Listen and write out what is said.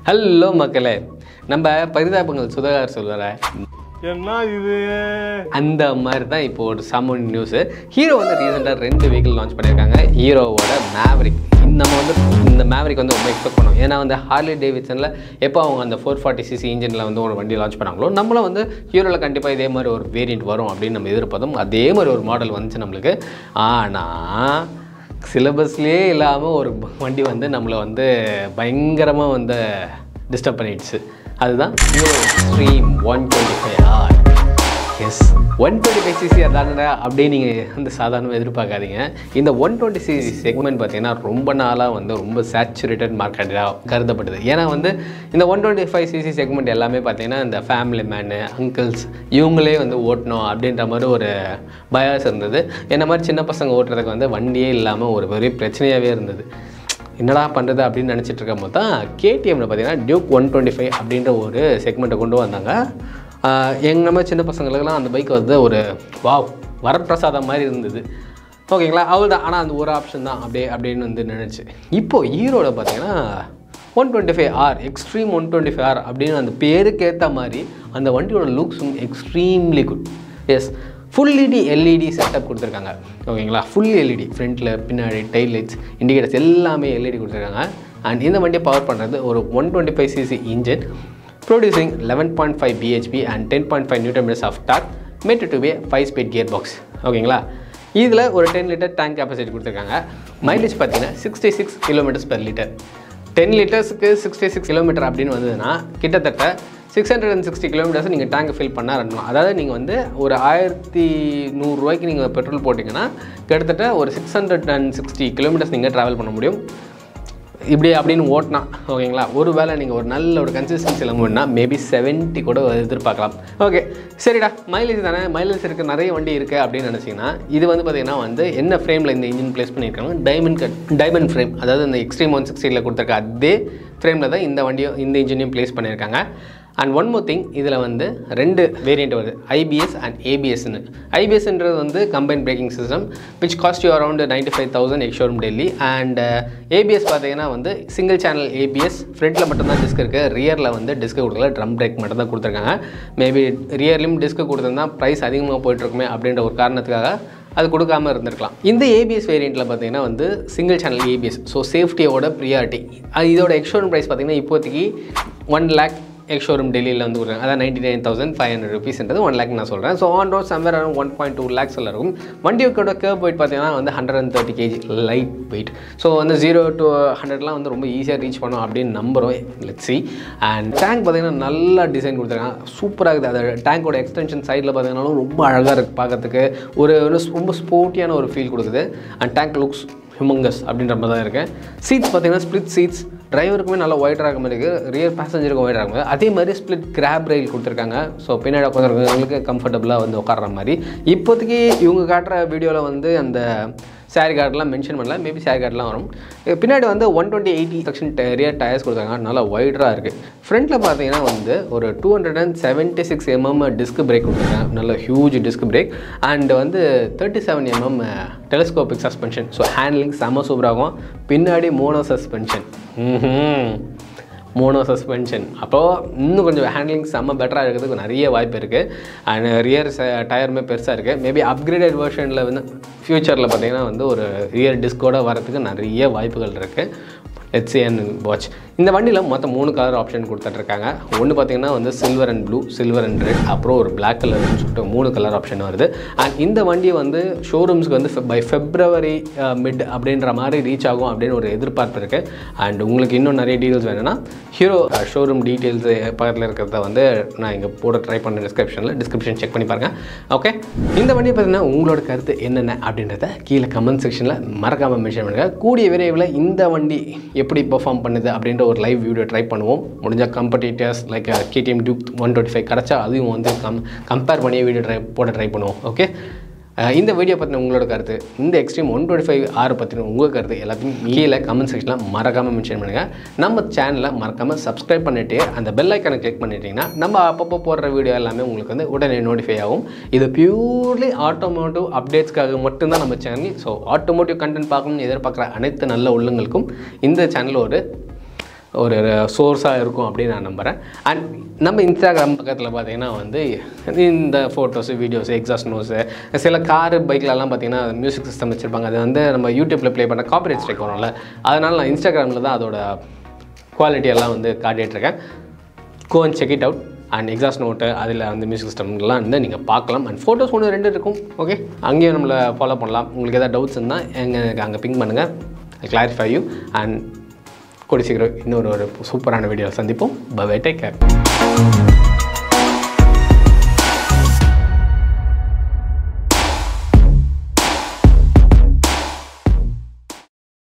hello மக்களே நம்ம பரிதாபங்கள் சுதாகர் சொல்லுற என்ன இது அந்த மாதிரி தான் இப்போ ஒரு சமூக நியூஸு ஹீரோ வந்து ரீசெண்டாக ரெண்டு வெஹிக்கிள் லான்ச் பண்ணியிருக்காங்க ஹீரோவோட மேவரிக் நம்ம வந்து இந்த மேவரிக் வந்து ரொம்ப எக்ஸ்பெக்ட் பண்ணோம் ஏன்னா வந்து ஹார்லி டேவிட்சனில் எப்போ அவங்க அந்த ஃபோர் ஃபார்ட்டி சிசி இன்ஜினில் வந்து ஒரு வண்டி லான்ச் பண்ணாங்களோ நம்மளும் வந்து ஹீரோவில் கண்டிப்பாக இதே மாதிரி ஒரு வேரியண்ட் வரும் அப்படின்னு நம்ம எதிர்பார்த்தோம் அதே மாதிரி ஒரு மாடல் வந்துச்சு நம்மளுக்கு ஆனால் சிலபஸ்லேயே இல்லாமல் ஒரு வண்டி வந்து நம்மளை வந்து பயங்கரமாக வந்து டிஸ்டர்ப் பண்ணிடுச்சு அதுதான் hero Xtreme one twenty five R is one twenty five CC அதானடா அப்படியே நீங்கள் வந்து சாதாரணமாக எதிர்பார்க்காதீங்க இந்த ஒன் டுவெண்ட்டி சிசி செக்மெண்ட் பார்த்தீங்கன்னா ரொம்ப நாளாக வந்து ரொம்ப சேச்சுரேட்டட் மார்க்கெட்டாக கருதப்படுது ஏன்னா வந்து இந்த one twenty five CC segment எல்லாமே பார்த்தீங்கன்னா இந்த ஃபேமிலி மேனு அங்கிள்ஸ் இவங்களே வந்து ஓட்டணும் அப்படின்ற மாதிரி ஒரு பயாஸ் இருந்தது என்ன மாதிரி சின்ன பசங்க ஓட்டுறதுக்கு வந்து வண்டியே இல்லாமல் ஒரு பெரிய பிரச்சனையாகவே இருந்தது என்னடா பண்ணுறது அப்படின்னு நினச்சிட்டு இருக்கும் போது தான் கேடிஎம்மில் பார்த்தீங்கன்னா டியூக் ஒன் டுவெண்ட்டி ஃபைவ் அப்படின்ற ஒரு செக்மெண்ட்டை கொண்டு வந்தாங்க எங்கள் நம்ம சின்ன பசங்களுக்கெல்லாம் அந்த பைக் வந்து ஒரு வாவ் வரப்பிரசாதம் மாதிரி இருந்தது ஓகேங்களா அவள் தான் ஆனால் அந்த ஒரு ஆப்ஷன் தான் அப்படியே அப்படின்னு வந்து நினச்சி இப்போது ஈரோட பார்த்தீங்கன்னா one twenty five R Xtreme one twenty five R அப்படின்னு அந்த பேருக்கு ஏற்ற மாதிரி அந்த வண்டியோட லுக்ஸும் எக்ஸ்ட்ரீம்லி குட் எஸ் ஃபுல் இடி எல்இடி செட்டப் கொடுத்துருக்காங்க ஓகேங்களா ஃபுல் எல்இடி ஃப்ரண்ட்டில் பின்னாடி டைல் லைட்ஸ் இண்டிகேட்டர்ஸ் எல்லாமே எல்இடி கொடுத்துருக்காங்க அண்ட் இந்த வண்டியை பவர் பண்ணுறது ஒரு one twenty five CC engine producing eleven point five BHP and ten point five newton metres of torque mated to பே ஃபைவ் ஸ்பீட் கியர் பாக்ஸ் ஓகேங்களா இதில் ஒரு டென் லிட்டர் டேங்க் கெப்பாசிட்டி கொடுத்துருக்காங்க மைலேஜ் பார்த்தீங்கன்னா sixty six kilometres per litre ten லிட்டர்ஸுக்கு sixty six kilometre அப்படின்னு வந்ததுன்னா கிட்டத்தட்ட six hundred and sixty kilometres நீங்கள் டேங்கை ஃபில் பண்ண ரன் அதாவது நீங்கள் வந்து ஒரு ஆயிரத்தி நூறுரூவாய்க்கு நீங்கள் பெட்ரோல் போட்டிங்கன்னா கிட்டத்தட்ட ஒரு six hundred and sixty kilometres நீங்கள் ட்ராவல் பண்ண முடியும் இப்படி அப்படின்னு ஓட்டினா ஓகேங்களா ஒரு வேளை நீங்கள் ஒரு நல்ல ஒரு கன்சிஸ்டன்சியில் மூடினா மேபி 70 கூட எதிர்பார்க்கலாம் ஓகே சரிடா மைலேஜ் தானே மைலேஜ் இருக்க நிறைய வண்டி இருக்குது அப்படின்னு நினச்சிங்கன்னா இது வந்து பார்த்தீங்கன்னா வந்து என்ன ஃப்ரேமில் இந்த இன்ஜின் ப்ளேஸ் பண்ணியிருக்காங்க டைமண்ட் கட் டைமண்ட் ஃப்ரேம் அதாவது இந்த எக்ஸ்ட்ரீம் ஒன் சிக்ஸ்டியில் கொடுத்துருக்க அதே ஃப்ரேமில் தான் இந்த வண்டியும் இந்த இன்ஜினையும் ப்ளேஸ் பண்ணியிருக்காங்க அண்ட் ஒன் மோர் திங் இதில் வந்து ரெண்டு வேரியண்ட் வருது ஐபிஎஸ் அண்ட் ஏபிஎஸ்னு ஐபிஎஸ்ன்றது வந்து combine braking system which cost you around ninety five thousand ex showroom Delhi and ABS பார்த்தீங்கன்னா வந்து சிங்கிள் சேனல் ஏபிஎஸ் ஃப்ரண்ட்டில் மட்டும்தான் டிஸ்க் இருக்குது ரியரில் வந்து டிஸ்க் கொடுக்கல ட்ரம் பிரேக் மட்டும் தான் கொடுத்துருக்காங்க மேபி ரியர்லையும் டிஸ்க் கொடுத்துருந்தா ப்ரைஸ் அதிகமாக போயிட்டுருக்குமே அப்படின்ற ஒரு காரணத்துக்காக அது கொடுக்காம இருந்திருக்கலாம் இந்த ஏபிஎஸ் வேரியண்ட்டில் பார்த்தீங்கன்னா வந்து சிங்கிள் சேனல் ஏபிஎஸ் ஸோ சேஃப்டியோட ப்ரியாரிட்டி இதோட எக்ஷோரூம் ப்ரைஸ் பார்த்தீங்கன்னா இப்போதைக்கு ஒன் லேக் எக்ஷோரூம் டெல்லியில் வந்து கொடுக்குறாங்க அதான் ninety nine thousand five hundred ருபீஸ்ன்றது ஒன் லேக் நான் சொல்கிறேன் so on road somewhere around one point two லேக்ஸில் இருக்கும் வண்டியோட கேர்ப் வெயிட் பார்த்தீங்கன்னா வந்து hundred and thirty KG light weight so வந்து ஜீரோ டு ஹண்ட்ரட்லாம் வந்து ரொம்ப ஈஸியாக ரீச் பண்ணோம் அப்படின்னு நம்புகிறோம் லெட் சி அண்ட் டேங்க் பார்த்தீங்கன்னா நல்லா டிசைன் கொடுத்துருக்காங்க சூப்பராக இருக்குது அது டேங்கோட எக்ஸ்டென்ஷன் சைடில் பார்த்தீங்கன்னாலும் ரொம்ப அழகாக இருக்குது பார்க்கறதுக்கு ஒரு ஒரு ரொம்ப ஸ்போர்ட்டியான ஒரு ஃபீல் கொடுக்குது அண்ட் டேங்க் லுக்ஸ் ஹியூமங்கஸ் அப்படின்ற மாதிரி தான் இருக்கேன் சீட்ஸ் பார்த்தீங்கன்னா ஸ்ப்ளிட் சீட்ஸ் டிரைவருக்குமே நல்லா ஒயிட் ஆக மாதிரி இருக்குது ரியர் பேசஞ்சருக்கும் ஒயிட் ஆக மாதிரி அதே மாதிரி ஸ்ப்ளிட் கிராப் ரயில் கொடுத்துருக்காங்க ஸோ பின்னாடி உட்காந்துருக்கவங்களுக்கு கம்ஃபர்டபுளாக வந்து உட்கார்ற மாதிரி இப்போதைக்கு இவங்க காட்டுற வீடியோவில் வந்து அந்த சாரி கார்டெலாம் மென்ஷன் பண்ணல மேபி சாரி கார்டெலாம் வரும் பின்னாடி வந்து one twenty eighty section rear tyres கொடுத்தாங்க நல்லா ஒய்டராக இருக்குது ஃப்ரண்ட்டில் பார்த்தீங்கன்னா வந்து ஒரு two hundred and seventy six MM disc brake கொடுத்துருக்காங்க நல்ல ஹியூஜ் டிஸ்க் பிரேக் அண்ட் வந்து thirty seven MM telescopic suspension so handling செம்ம சூப்பராகும் பின்னாடி மோனோ சஸ்பென்ஷன் மோனோ சஸ்பென்ஷன் அப்போது இன்னும் கொஞ்சம் ஹேண்ட்லிங் செம்ம பெட்டராக இருக்கிறதுக்கு நிறைய வாய்ப்பு இருக்குது அண்ட் ரியர் டயருமே பெருசாக இருக்குது மேபி அப்கிரேடட் வெர்ஷனில் வந்து ஃப்யூச்சரில் பார்த்தீங்கன்னா வந்து ஒரு ரியர் டிஸ்கோட வரதுக்கு நிறைய வாய்ப்புகள் இருக்குது லெட்ஸ் அண்ட் வாட்ச் இந்த வண்டியில் மொத்தம் மூணு கலர் ஆப்ஷன் கொடுத்துட்ருக்காங்க ஒன்று பார்த்தீங்கன்னா வந்து silver and blue silver and red அப்புறம் ஒரு பிளாக் கலர்னு சொல்லிட்டு மூணு கலர் ஆப்ஷன் வருது அண்ட் இந்த வண்டி வந்து ஷோரூம்ஸ்க்கு வந்து பை ஃபெப்ரவரி மிட் அப்படின்ற மாதிரி ரீச் ஆகும் அப்படின்னு ஒரு எதிர்பார்ப்பு இருக்குது அண்ட் உங்களுக்கு இன்னும் நிறைய டீட்டெயில்ஸ் வேணும்னா ஹீரோ ஷோரூம் டீட்டெயில்ஸ் பக்கத்தில் இருக்கிறத வந்து நான் இங்கே போட ட்ரை பண்ண டிஸ்கிரிப்ஷனில் டிஸ்கிரிப்ஷன் செக் பண்ணி பாருங்கள் ஓகே இந்த வண்டி பார்த்தீங்கன்னா உங்களோட கருத்து என்னென்ன அப்படின்றத கீழே கமெண்ட் செக்ஷனில் மறக்காமல் மென்ஷன் பண்ணுங்கள் கூடிய விரைவில் இந்த வண்டி எப்படி பெர்ஃபார்ம் பண்ணுது அப்படின்ற ஒரு லைவ் வீடியோ ட்ரை பண்ணுவோம் முடிஞ்சால் competitors like KTM Duke one twenty five கிடச்சா அதையும் வந்து கம் கம்பேர் பண்ணி வீடியோ ட்ரை போட ட்ரை பண்ணுவோம் ஓகே அஹ் இந்த வீடியோ பற்றின உங்களோட கருத்து இந்த Xtreme one twenty five R பற்றின உங்கள் கருத்து எல்லாத்தையும் கீழே கமெண்ட் செக்ஷனில் மறக்காமல் மென்ஷன் பண்ணுங்கள் நம்ம சேனலை மறக்காமல் சப்ஸ்கிரைப் பண்ணிவிட்டு அந்த பெல் ஐக்கனை கிளிக் பண்ணிட்டீங்கன்னா நம்ம அப்பப்போ போடுற வீடியோ எல்லாமே உங்களுக்கு வந்து உடனே நோட்டிஃபை ஆகும் இது பியூர்லி ஆட்டோமோட்டிவ் அப்டேட்ஸ்க்காக மட்டும்தான் நம்ம சேனல் ஸோ ஆட்டோமோட்டிவ் கண்டென்ட் பார்க்கணும்னு எதிர்பார்க்குற அனைத்து நல்ல உள்ளங்களுக்கும் இந்த சேனல் ஒரு ஒரு சோர்ஸாக இருக்கும் அப்படின்னு நான் நம்புகிறேன் அண்ட் நம்ம இன்ஸ்டாகிராம் பக்கத்தில் பார்த்தீங்கன்னா வந்து இந்த ஃபோட்டோஸு வீடியோஸு எக்ஸாஸ்ட் நோஸு சில காரு பைக்லலாம் பார்த்தீங்கன்னா மியூசிக் சிஸ்டம் வச்சுருப்பாங்க அது வந்து நம்ம யூடியூப்பில் ப்ளே பண்ண காப்பரேட் ஸ்ட்ரைக் வரும்ல அதனால் நான் இன்ஸ்டாகிராமில் தான் அதோட குவாலிட்டி எல்லாம் வந்து காட்டிகிட்ருக்கேன் go and check it out and exhaust note அதில் வந்து மியூசிக் சிஸ்டம்லாம் வந்து நீங்கள் பார்க்கலாம் அண்ட் ஃபோட்டோஸ் ஒன்று ரெண்டு இருக்கும் ஓகே அங்கேயும் நம்மளை ஃபாலோ பண்ணலாம் உங்களுக்கு எதாவது டவுட்ஸ் இருந்தால் எங்கள் அங்கே பிங் பண்ணுங்கள் கிளாரிஃபை யூ அண்ட் கூடி சீக்கிரம் இன்னொரு ஒரு சூப்பரான வீடியோ சந்திப்போம் பை டேக் கேர்